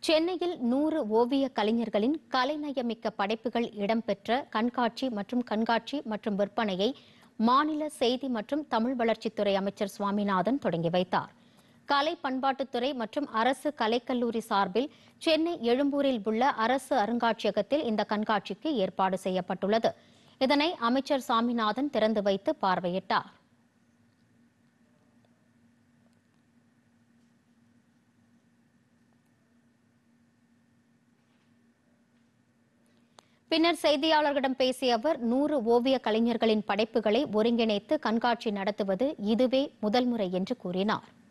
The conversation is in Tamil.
சென்னையில் நூறு ஓவிய கலைஞர்களின் கலைநயமிக்க படைப்புகள் இடம்பெற்ற கண்காட்சி மற்றும் கண்காட்சி மற்றும் விற்பனையை மாநில செய்தி மற்றும் தமிழ் வளர்ச்சித்துறை அமைச்சர் சுவாமிநாதன் தொடங்கி வைத்தார் கலை பண்பாட்டுத்துறை மற்றும் அரசு கலைக்கல்லூரி சார்பில் சென்னை எழும்பூரில் உள்ள அரசு அருங்காட்சியகத்தில் இந்த கண்காட்சிக்கு ஏற்பாடு செய்யப்பட்டுள்ளது இதனை அமைச்சர் சாமிநாதன் திறந்து வைத்து பார்வையிட்டார் பின்னர் செய்தியாளர்களிடம் பேசிய அவர் நூறு ஓவிய கலைஞர்களின் படைப்புகளை ஒருங்கிணைத்து கண்காட்சி நடத்துவது இதுவே முதல் முறை என்று கூறினார்